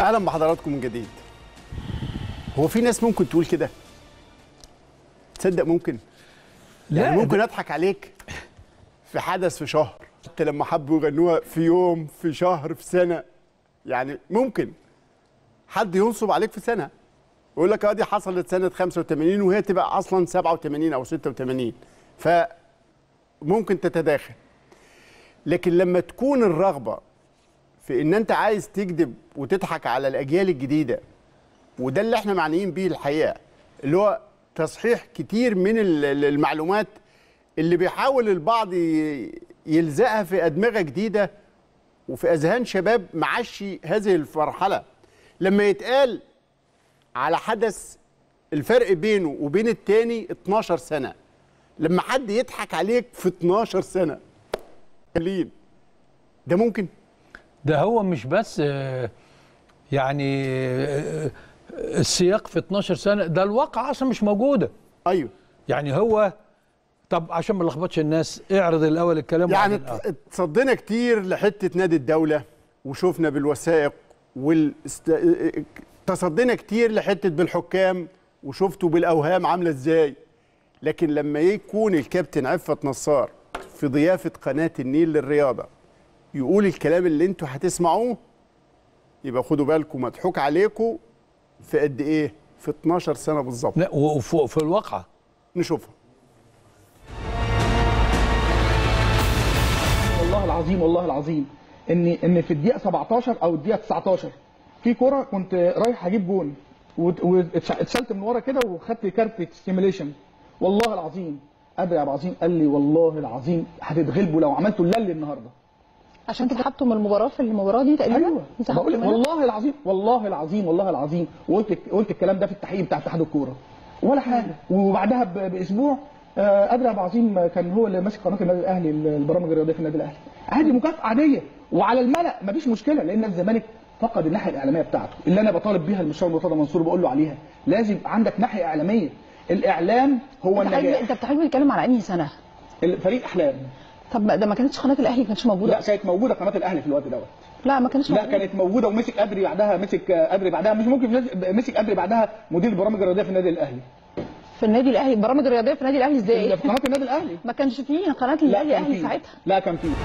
اهلا بحضراتكم من جديد هو في ناس ممكن تقول كده تصدق ممكن لا، يعني ممكن ده- اضحك عليك في حدث في شهر حتى لما حبوا يغنوها في يوم في شهر في سنه يعني ممكن حد ينصب عليك في سنه يقول لك اه دي حصلت سنه 85 وهي تبقى اصلا 87 او 86 فممكن تتداخل لكن لما تكون الرغبه في ان انت عايز تكذب وتضحك على الاجيال الجديده وده اللي احنا معنيين بيه الحقيقه اللي هو تصحيح كتير من ال- ال- المعلومات اللي بيحاول البعض ي- يلزقها في ادمغه جديده وفي اذهان شباب معشي هذه المرحله لما يتقال على حدث الفرق بينه وبين التاني 12 سنه لما حد يضحك عليك في 12 سنه قليل ده ممكن ده هو مش بس آه، يعني آه، السياق في 12 سنه ده الواقع اصلا مش موجوده ايوه يعني هو طب عشان ما نلخبطش الناس اعرض الاول الكلام يعني وبعدين- آه. اتصدينا كتير لحته نادي الدوله وشفنا بالوثائق والست... تصدينا كتير لحته بالحكام وشفتوا بالاوهام عامله ازاي لكن لما يكون الكابتن عفت نصار في ضيافه قناه النيل للرياضه يقول الكلام اللي انتوا هتسمعوه يبقى خدوا بالكم مضحوك عليكم في قد ايه في 12 سنه بالظبط لا، وفي في الواقع نشوفها والله العظيم والله العظيم ان ان في الدقيقه 17 او الدقيقه 19 في كوره كنت رايح اجيب جون وت- واتشلت من ورا كده وخدت كارت ستيميليشن والله العظيم ادري يا ابو عظيم قال لي والله العظيم هتتغلبوا لو عملتوا اللي النهارده عشان تسحبتوا من المباراه في المباراه دي تقريبا ايوه انسحبتوا بقول لك منها؟ والله العظيم والله العظيم والله العظيم وقلت قلت الكلام ده في التحقيق بتاع اتحاد الكوره ولا حاجه وبعدها ب- باسبوع آه، ادري ابو عظيم كان هو اللي ماسك قناه النادي الاهلي البرامج الرياضيه في النادي الاهلي عادي مكافاه عاديه وعلى الملا مفيش مشكله لان الزمالك فقد الناحيه الاعلاميه بتاعته اللي انا بطالب بيها المستشار مرتضى منصور بقول له عليها لازم يبقى عندك ناحيه اعلاميه الاعلام هو انت حضرتك- النجاح انت بتحب تتكلم على انهي سنه؟ الفريق احلام طب ما- ده ما كانتش قناه الاهلي ما كانتش موجوده لا كانت موجوده قناه الاهلي في الوقت دوت لا ما كانتش لا موجوده كانت موجوده ومسك ادري بعدها مسك ادري بعدها مش ممكن مسك ادري بعدها مدير البرامج الرياضيه في النادي الاهلي في النادي الاهلي برامج الرياضيه في النادي الاهلي ازاي؟ في قناه النادي الاهلي ما كانش فيه قناه لا الاهلي كان اهلي فيه. ساعتها لا كان فيه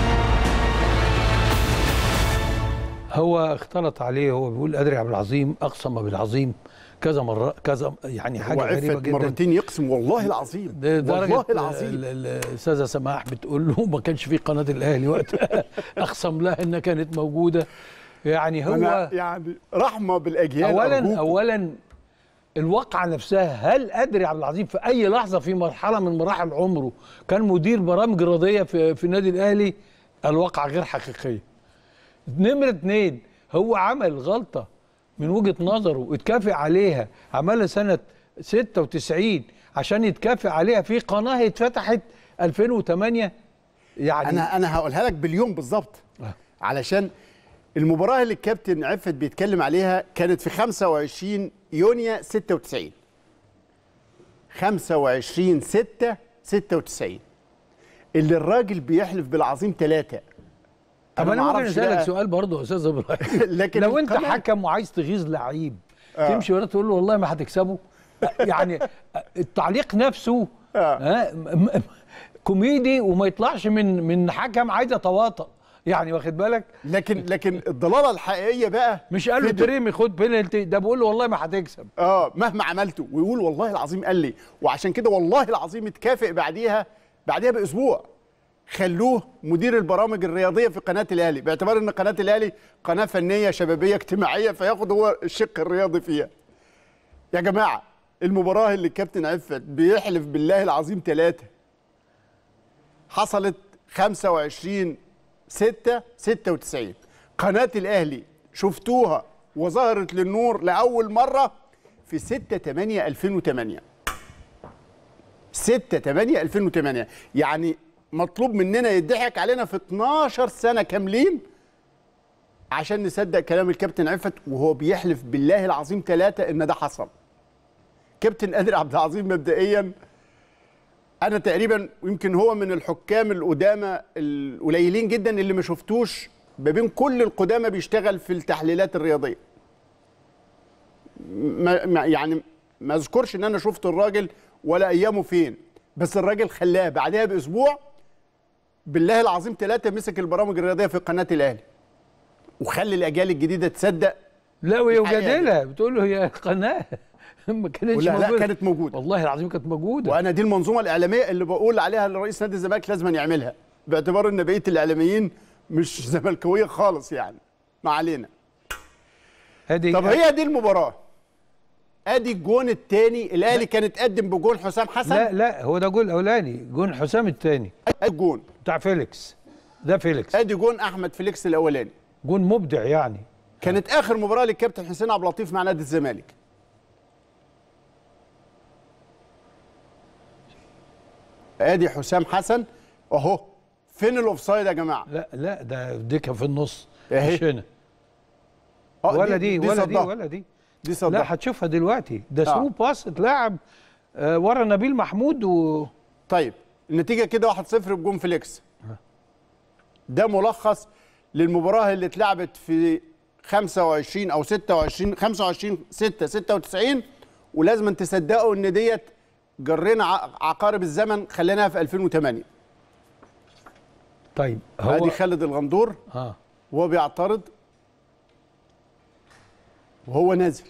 هو اختلط عليه هو بيقول ادري عبد العظيم اقسم بالعظيم كذا مره كذا يعني حاجه غريبه وعفت جدا مرتين يقسم والله العظيم لدرجه والله العظيم ال- ال- الاستاذه سماح بتقول له ما كانش في قناه الاهلي وقتها اقسم لها انها كانت موجوده يعني هو أنا يعني رحمه بالاجيال اولا أرجوكم. اولا الواقعه نفسها هل ادري عبد العظيم في اي لحظه في مرحله من مراحل عمره كان مدير برامج رياضيه في في النادي الاهلي الواقعه غير حقيقيه نمره اتنين هو عمل غلطه من وجهه نظره اتكافئ عليها عملها سنه 96 عشان يتكافئ عليها في قناه اتفتحت 2008 يعني انا انا هقولها لك باليوم بالظبط آه. علشان المباراه اللي الكابتن عفت بيتكلم عليها كانت في 25 يونيو 96 25 6 96 اللي الراجل بيحلف بالعظيم ثلاثة طب أنا انا ممكن معرفش اسالك بقى. سؤال برضه يا استاذ ابراهيم لكن لو انت القناة- حكم وعايز تغيظ لعيب آه. تمشي وراه تقول له والله ما هتكسبه يعني التعليق نفسه آه. ها م- م- كوميدي وما يطلعش من من حكم عايز يتواطأ يعني واخد بالك لكن لكن الضلاله الحقيقيه بقى مش قال له فيديو. تريمي خد بينالتي ده بيقول له والله ما هتكسب اه مهما عملته ويقول والله العظيم قال لي وعشان كده والله العظيم اتكافئ بعديها بعديها باسبوع خلوه مدير البرامج الرياضيه في قناه الاهلي باعتبار ان قناه الاهلي قناه فنيه شبابيه اجتماعيه فياخد هو الشق الرياضي فيها يا جماعه المباراه اللي الكابتن عفت بيحلف بالله العظيم ثلاثه حصلت 25 6 96 قناة الأهلي شفتوها وظهرت للنور لأول مرة في 6 8 2008 6 8 2008 يعني مطلوب مننا يضحك علينا في 12 سنة كاملين عشان نصدق كلام الكابتن عفت وهو بيحلف بالله العظيم ثلاثة إن ده حصل كابتن قادر عبد العظيم مبدئيا انا تقريبا يمكن هو من الحكام القدامى القليلين جدا اللي ما شفتوش ما بين كل القدامى بيشتغل في التحليلات الرياضيه ما ما- يعني ما اذكرش ان انا شفت الراجل ولا ايامه فين بس الراجل خلاه بعدها باسبوع بالله العظيم ثلاثه مسك البرامج الرياضيه في قناه الاهلي وخلي الاجيال الجديده تصدق لا وهي الحقيقة دي. وجادلها بتقول له هي قناه ما كانتش ولا لا موجودة. كانت موجوده والله العظيم كانت موجوده وانا دي المنظومه الاعلاميه اللي بقول عليها لرئيس نادي الزمالك لازم يعملها باعتبار ان بقيه الاعلاميين مش زملكاويه خالص يعني ما علينا هذه طب هي دي المباراه ادي الجون الثاني الاهلي كان اتقدم بجون حسام حسن لا لا هو ده جول الاولاني جون حسام الثاني ادي جون بتاع فيليكس ده فيليكس ادي جون احمد فيليكس الاولاني جون مبدع يعني كانت اخر مباراه للكابتن حسين عبد اللطيف مع نادي الزمالك ادي حسام حسن اهو فين الاوفسايد يا جماعه لا لا ده دي كان في النص إيه؟ مش هنا آه، ولا دي, ولا دي صدها. ولا دي دي صدها لا هتشوفها دلوقتي ده آه. ثرو باس اتلعب آه ورا نبيل محمود و طيب النتيجه كده 1-0 بجون فليكس ده ملخص للمباراه اللي اتلعبت في 25 او 26 25 6 96 ولازم أن تصدقوا ان ديت جرينا ع- عقارب الزمن خليناها في 2008 طيب هو ادي خالد الغندور اه وهو بيعترض وهو نازل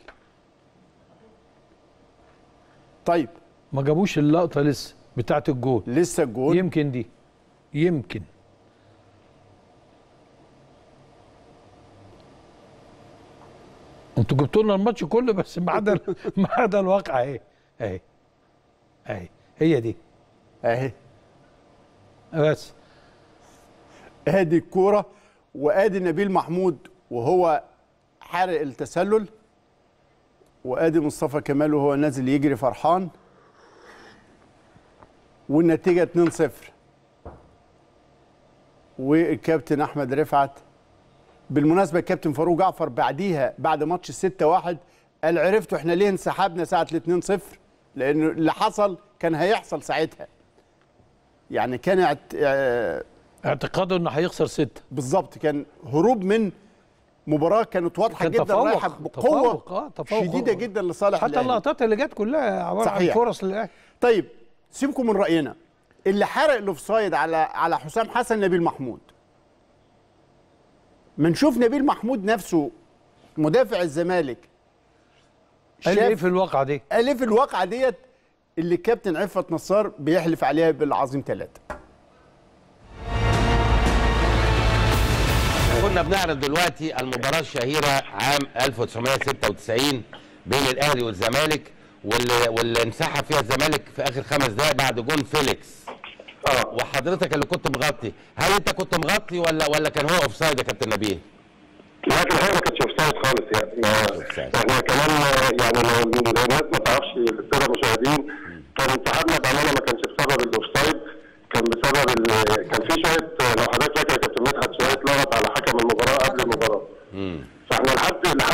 طيب ما جابوش اللقطه لسه بتاعت الجول لسه الجول يمكن دي يمكن انتوا جبتوا لنا الماتش كله بس ما عدا ما عدا الواقع اهي اهي اهي هي دي اهي بس ادي الكوره وادي نبيل محمود وهو حارق التسلل وادي مصطفى كمال وهو نازل يجري فرحان والنتيجه 2-0 والكابتن احمد رفعت بالمناسبه الكابتن فاروق جعفر بعديها بعد ماتش الستة واحد قال عرفتوا احنا ليه انسحبنا ساعه ال 2-0 لان اللي حصل كان هيحصل ساعتها يعني كان اعت- اه اعتقاده انه هيخسر سته بالظبط كان هروب من مباراه كانت واضحه كان جدا تفوق، رايحه تفوق، بقوه آه، تفوق. شديده جدا لصالح حتى الأهلي. اللقطات اللي جت كلها عباره عن صحيح. فرص للاهلي طيب سيبكم من راينا اللي حرق الاوفسايد على على حسام حسن نبيل محمود ما نشوف نبيل محمود نفسه مدافع الزمالك قال ايه شاف في الواقعه دي قال ايه في الواقعه ديت اللي الكابتن عفت نصار بيحلف عليها بالعظيم ثلاثه كنا بنعرض دلوقتي المباراة الشهيرة عام 1996 بين الأهلي والزمالك واللي, واللي انسحب فيها الزمالك في آخر خمس دقايق بعد جون فيليكس اه وحضرتك اللي كنت مغطي هل أنت كنت مغطي ولا ولا كان هو أوفسايد يا كابتن نبيه؟ لكن هي ما كانتش اوفسايد خالص يعني ما أوفسايد. احنا كمان يعني لو الناس ما تعرفش الساده المشاهدين كان انسحابنا بامانه ما كانش بسبب الاوفسايد كان بسبب ال- كان في شويه لو حضرتك فاكر يا كابتن مدحت شويه لغط على حكم المباراه قبل المباراه امم فاحنا لحد لحد